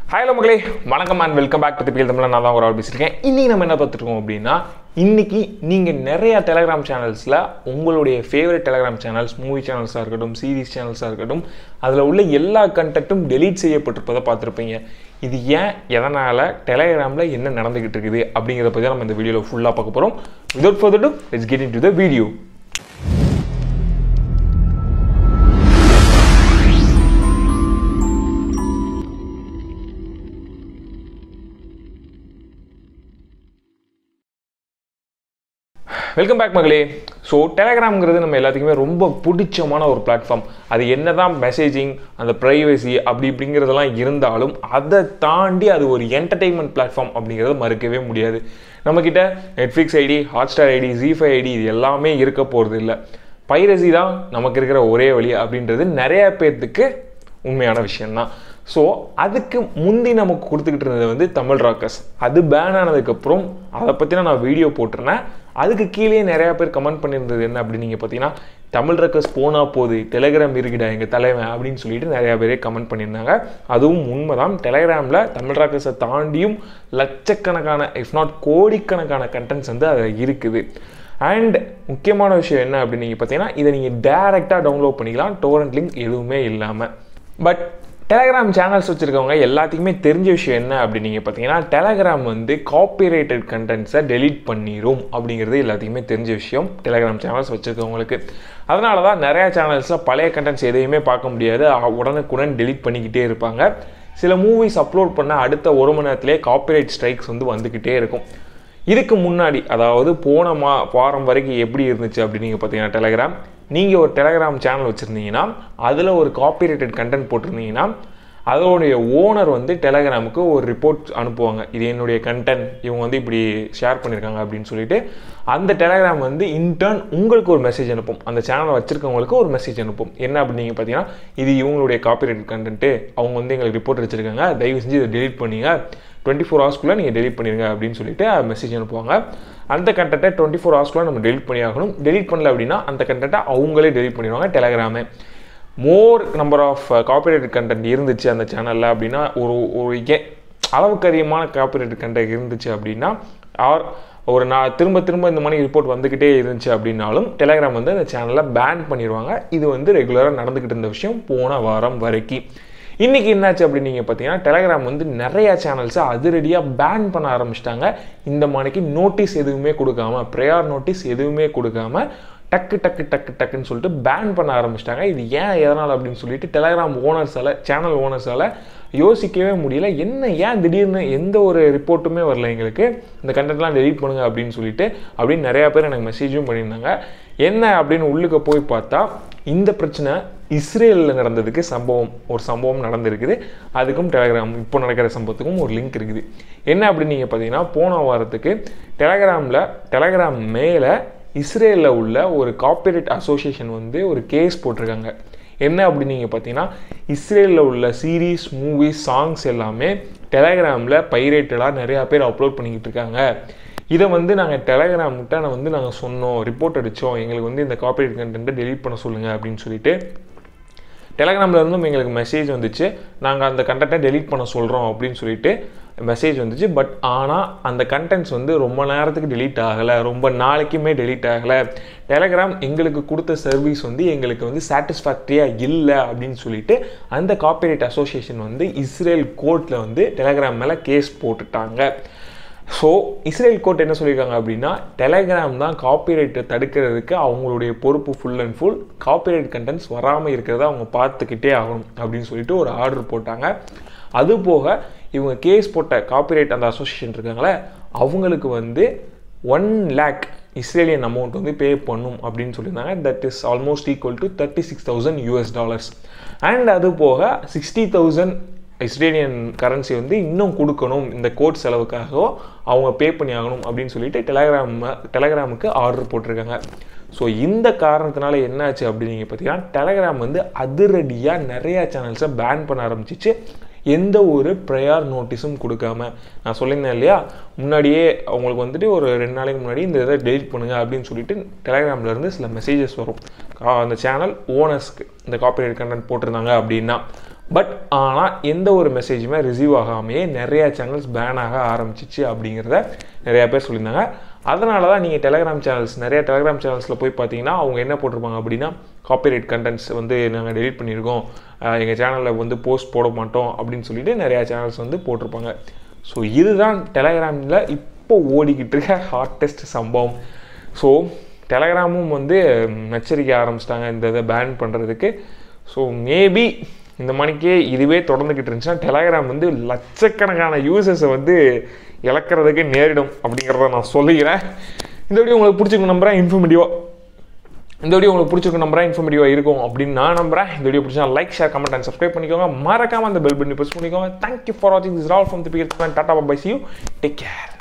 hello மக்களே வணக்கம் and welcome back to திப்பியல் தமிழ் நான் தான் ஒரு ஆள் பேசியிருக்கேன் இன்னைக்கு நம்ம என்ன பார்த்துருக்கோம் அப்படின்னா இன்னைக்கு நீங்கள் நிறைய டெலகிராம் சேனல்ஸில் உங்களுடைய ஃபேவரட் டெலகிராம் சேனல்ஸ் மூவி சேனல்ஸாக இருக்கட்டும் சீரிஸ் சேனல்ஸாக இருக்கட்டும் அதில் உள்ள எல்லா கண்டென்ட்டும் டெலீட் செய்யப்பட்டிருப்பதை பார்த்துருப்பீங்க இது ஏன் எதனால் டெலகிராமில் என்ன நடந்துக்கிட்டு இருக்குது அப்படிங்கிறத பற்றி நம்ம இந்த வீடியோவில் ஃபுல்லாக பார்க்க போகிறோம் without further ado let's get into the video welcome back மகளே ஸோ டெலகிராம்ங்கிறது நம்ம எல்லாத்துக்குமே ரொம்ப பிடிச்சமான ஒரு பிளாட்ஃபார்ம் அது என்ன தான் மெசேஜிங் அந்த ப்ரைவசி அப்படி இப்படிங்கிறதெல்லாம் இருந்தாலும் அதை தாண்டி அது ஒரு என்டர்டெயின்மெண்ட் பிளாட்ஃபார்ம் அப்படிங்கிறத மறுக்கவே முடியாது நம்மக்கிட்ட நெட்ஃப்ளிக்ஸ் ஐடி ஹாட்ஸ்டார் ஐடி ஜிஃபை ஐடி இது எல்லாமே இருக்க போகிறது இல்லை பைரசி தான் நமக்கு இருக்கிற ஒரே வழி அப்படின்றது நிறைய பேர்த்துக்கு உண்மையான விஷயம்தான் ஸோ அதுக்கு முந்தி நமக்கு கொடுத்துக்கிட்டு இருந்தது வந்து தமிழ் ராக்கர்ஸ் அது பேன் ஆனதுக்கப்புறம் அதை பற்றின நான் வீடியோ போட்டிருந்தேன் அதுக்கு கீழே நிறையா பேர் கமெண்ட் பண்ணியிருந்தது என்ன அப்படின்னு நீங்கள் பார்த்தீங்கன்னா தமிழ் ரக்கர்ஸ் போனால் போகுது டெலகிராம் இருக்குடா எங்கள் தலைவன் அப்படின்னு சொல்லிட்டு நிறையா பேரே கமெண்ட் பண்ணியிருந்தாங்க அதுவும் உண்மைதான் டெலகிராமில் தமிழ் ராக்கர்ஸை தாண்டியும் லட்சக்கணக்கான இஃப் நாட் கோடிக்கணக்கான கண்டென்ட்ஸ் வந்து அதில் இருக்குது அண்ட் முக்கியமான விஷயம் என்ன அப்படின்னு நீங்கள் பார்த்தீங்கன்னா இதை நீங்கள் டேரெக்டாக டவுன்லோட் பண்ணிக்கலாம் டோரண்ட் லிங்க் எதுவுமே இல்லாமல் பட் டெலகிராம் சேனல்ஸ் வச்சுருக்கவங்க எல்லாத்துக்குமே தெரிஞ்ச விஷயம் என்ன அப்படின்னு நீங்கள் பார்த்தீங்கன்னா டெலகிராம் வந்து காப்பிரைட்டட் கண்டென்ட்ஸை டெலீட் பண்ணிடும் அப்படிங்கிறது எல்லாத்துக்குமே தெரிஞ்ச விஷயம் டெலகிராம் சேனல்ஸ் வச்சுருக்கவங்களுக்கு அதனால தான் நிறையா சேனல்ஸில் பழைய கண்டென்ட்ஸ் எதையுமே பார்க்க முடியாது உடனுக்குடன் டெலீட் பண்ணிக்கிட்டே இருப்பாங்க சில மூவிஸ் அப்லோட் பண்ண அடுத்த ஒரு மணி நேரத்திலே காப்பிரைட் ஸ்ட்ரைக்ஸ் வந்து வந்துக்கிட்டே இருக்கும் இதுக்கு முன்னாடி அதாவது போன மா வாரம் வரைக்கும் எப்படி இருந்துச்சு அப்படின்னு நீங்கள் பார்த்தீங்கன்னா டெலகிராம் நீங்கள் ஒரு டெலகிராம் சேனல் வச்சுருந்தீங்கன்னா அதில் ஒரு காப்பிரைட்டட் கண்டென்ட் போட்டிருந்தீங்கன்னா அதோடைய ஓனர் வந்து டெலகிராமுக்கு ஒரு ரிப்போர்ட் அனுப்புவாங்க இது என்னுடைய கண்டென்ட் இவங்க வந்து இப்படி ஷேர் பண்ணியிருக்காங்க அப்படின்னு சொல்லிட்டு அந்த டெலகிராம் வந்து இன்டர்ன் உங்களுக்கு ஒரு மெசேஜ் அனுப்பும் அந்த சேனலை வச்சுருக்கவங்களுக்கு ஒரு மெசேஜ் அனுப்பும் என்ன அப்படின்னு நீங்கள் பார்த்தீங்கன்னா இது இவங்களுடைய காப்பிரைட்டட் கண்டென்ட்டு அவங்க வந்து எங்களுக்கு ரிப்போர்ட் வச்சுருக்காங்க தயவு செஞ்சு இதை டெலிட் பண்ணிங்க டுவெண்ட்டி ஃபோர் ஹவர்ஸ்க்குள்ளே நீங்கள் டெலிட் பண்ணிடுங்க அப்படின்னு சொல்லிட்டு மெசேஜ் அனுப்புவாங்க அந்த கண்டென்ட்டை டுவெண்ட்டி ஃபோர் ஹவர்ஸ்க்குள்ளே நம்ம டெலிட் பண்ணி ஆகணும் டெலிட் பண்ணல அப்படின்னா அந்த கண்டென்ட்டை அவங்களே டெலிட் பண்ணிடுவாங்க டெலகிராமே more number of copyrighted content இருந்துச்சு அந்த சேனலில் அப்படின்னா ஒரு ஒரு அளவுக்கு அதிகமான காப்பிரைட்டட் கண்டென்ட் இருந்துச்சு அப்படின்னா ஆர் ஒரு நான் திரும்ப திரும்ப இந்த மாதிரி ரிப்போர்ட் வந்துக்கிட்டே இருந்துச்சு அப்படின்னாலும் டெலகிராம் வந்து அந்த சேனலை பேன் பண்ணிடுவாங்க இது வந்து ரெகுலராக நடந்துக்கிட்டு இருந்த விஷயம் போன வாரம் வரைக்கும் இன்றைக்கி என்னாச்சு அப்படின்னு நீங்கள் பார்த்தீங்கன்னா டெலகிராம் வந்து நிறையா சேனல்ஸை அதிரடியாக பேன் பண்ண ஆரம்பிச்சிட்டாங்க இந்த மாதிரிக்கு நோட்டீஸ் எதுவுமே கொடுக்காம ப்ரேயர் நோட்டீஸ் எதுவுமே கொடுக்காம டக்கு டக்கு டக்கு டக்குன்னு சொல்லிட்டு பேன் பண்ண ஆரம்பிச்சிட்டாங்க இது ஏன் எதனால் அப்படின்னு சொல்லிட்டு டெலகிராம் ஓனர்ஸால் சேனல் ஓனர்ஸால் யோசிக்கவே முடியல என்ன ஏன் திடீர்னு எந்த ஒரு ரிப்போர்ட்டுமே வரல எங்களுக்கு இந்த கண்டென்ட்லாம் டெலிட் பண்ணுங்க அப்படின்னு சொல்லிட்டு அப்படின்னு நிறையா பேர் எனக்கு மெசேஜும் பண்ணியிருந்தாங்க என்ன அப்படின்னு உள்ளுக்க போய் பார்த்தா இந்த பிரச்சனை இஸ்ரேலில் நடந்ததுக்கு சம்பவம் ஒரு சம்பவம் நடந்திருக்குது அதுக்கும் டெலகிராம் இப்போ நடக்கிற சம்பவத்துக்கும் ஒரு லிங்க் இருக்குது என்ன அப்படின்னு நீங்கள் பார்த்தீங்கன்னா போன வாரத்துக்கு டெலகிராமில் டெலகிராம் மேலே இஸ்ரேலில் உள்ள ஒரு காப்பிரைட் அசோசியேஷன் வந்து ஒரு கேஸ் போட்டிருக்காங்க என்ன அப்படின்னு நீங்கள் பார்த்தீங்கன்னா இஸ்ரேலில் உள்ள சீரீஸ் மூவிஸ் சாங்ஸ் எல்லாமே டெலகிராமில் பைரேட்டடாக நிறையா பேர் அப்லோட் பண்ணிக்கிட்டு இருக்காங்க இதை வந்து நாங்கள் டெலகிராம்கிட்ட நான் வந்து நாங்கள் சொன்னோம் ரிப்போர்ட் அடித்தோம் எங்களுக்கு வந்து இந்த காப்பிரைட் கண்டென்ட்டை டெலிட் பண்ண சொல்லுங்கள் அப்படின்னு சொல்லிட்டு டெலகிராமில் இருந்தும் எங்களுக்கு மெசேஜ் வந்துச்சு நாங்கள் அந்த கண்டென்ட்டை டெலிட் பண்ண சொல்கிறோம் அப்படின்னு சொல்லிட்டு மெசேஜ் வந்துச்சு பட் ஆனால் அந்த கண்டென்ட்ஸ் வந்து ரொம்ப நேரத்துக்கு டெலீட் ஆகலை ரொம்ப நாளைக்குமே டெலீட் ஆகலை டெலகிராம் எங்களுக்கு கொடுத்த சர்வீஸ் வந்து எங்களுக்கு வந்து சாட்டிஸ்ஃபேக்டரியாக இல்லை அப்படின்னு சொல்லிட்டு அந்த காப்பிரைட் அசோசியேஷன் வந்து இஸ்ரேல் கோர்ட்டில் வந்து டெலகிராம் மேலே கேஸ் போட்டுட்டாங்க ஸோ இஸ்ரேல் கோர்ட் என்ன சொல்லியிருக்காங்க அப்படின்னா டெலகிராம் தான் காப்பிரைட்டை தடுக்கிறதுக்கு அவங்களுடைய பொறுப்பு full and full copyright contents வராமல் இருக்கிறத அவங்க பார்த்துக்கிட்டே ஆகணும் அப்படின்னு சொல்லிட்டு ஒரு ஆர்டர் போட்டாங்க அது போக இவங்க கேஸ் போட்ட காப்பிரைட் அந்த அசோசியேஷன் இருக்காங்களே அவங்களுக்கு வந்து ஒன் லேக் இஸ்ரேலியன் அமௌண்ட் வந்து பே பண்ணும் அப்படின்னு சொல்லியிருந்தாங்க that is almost equal to thirty six thousand US dollars and அது போக சிக்ஸ்டி தௌசண்ட் இஸ்ரேலியன் கரன்சி வந்து இன்னும் கொடுக்கணும் இந்த கோர்ட் செலவுக்காகவோ அவங்க பே பண்ணி ஆகணும் அப்படின்னு சொல்லிட்டு டெலகிராம் டெலகிராமுக்கு ஆர்டர் போட்டிருக்காங்க ஸோ இந்த காரணத்தினால என்னாச்சு அப்படின்னு நீங்கள் பார்த்தீங்கன்னா டெலகிராம் வந்து அதிரடியாக நிறையா சேனல்ஸை பேன் பண்ண ஆரம்பிச்சிச்சு எந்த ஒரு ப்ரையார் நோட்டீஸும் கொடுக்காம நான் சொல்லியிருந்தேன் இல்லையா முன்னாடியே அவங்களுக்கு வந்துட்டு ஒரு ரெண்டு நாளைக்கு முன்னாடி இந்த இதை டெலிட் பண்ணுங்க அப்படின்னு சொல்லிட்டு டெலகிராம்ல இருந்து சில மெசேஜஸ் வரும் அந்த சேனல் ஓனர்ஸ்க்கு இந்த காப்பிரைட் கண்டென்ட் போட்டிருந்தாங்க அப்படின்னா பட் ஆனால் எந்த ஒரு மெசேஜுமே ரிசீவ் ஆகாமையே நிறைய சேனல்ஸ் பேன் ஆக ஆரம்பிச்சிச்சு அப்படிங்கிறத நிறைய பேர் சொல்லியிருந்தாங்க அதனால தான் நீங்கள் டெலகிராம் சேனல்ஸ் நிறைய டெலகிராம் சேனல்ஸில் போய் பார்த்தீங்கன்னா அவங்க என்ன போட்டிருப்பாங்க அப்படின்னா காப்பிரைட் கண்டென்ட்ஸ் வந்து நாங்கள் டெலிட் பண்ணியிருக்கோம் எங்கள் சேனலில் வந்து போஸ்ட் போட மாட்டோம் அப்படின்னு சொல்லிட்டு நிறையா சேனல்ஸ் வந்து போட்டிருப்பாங்க ஸோ இதுதான் டெலகிராமில் இப்போ ஓடிக்கிட்டு இருக்க ஹாட்டஸ்ட் சம்பவம் ஸோ டெலகிராமும் வந்து நச்சரிக்க ஆரம்பிச்சிட்டாங்க இந்த இதை பேன் பண்ணுறதுக்கு ஸோ மேபி இந்த மணிக்கே இதுவே தொடர்ந்துக்கிட்டு இருந்துச்சுன்னா டெலகிராம் வந்து லட்சக்கணக்கான யூசர்ஸை வந்து இழக்கிறதுக்கு நேரிடும் அப்படிங்கிறத நான் சொல்லிக்கிறேன் இந்த வீடியோ உங்களுக்கு பிடிச்சிருக்கும் நம்புறேன் இன்ஃபர்மேட்டிவாக இந்த வீடியோ உங்களுக்கு பிடிச்சிருக்கும் நம்புறேன் இன்ஃபர்மேட்டிவாக இருக்கும் அப்படின்னு நான் நம்புறேன் இந்த வீடியோ பிடிச்சா like share comment and subscribe பண்ணிக்கோங்க மறக்காம அந்த பெல் பட்டனை ப்ரெஸ் பண்ணிக்கோங்க தேங்க்யூ ஃபார் வாட்சிங் this all from the bigger tata bye see you take care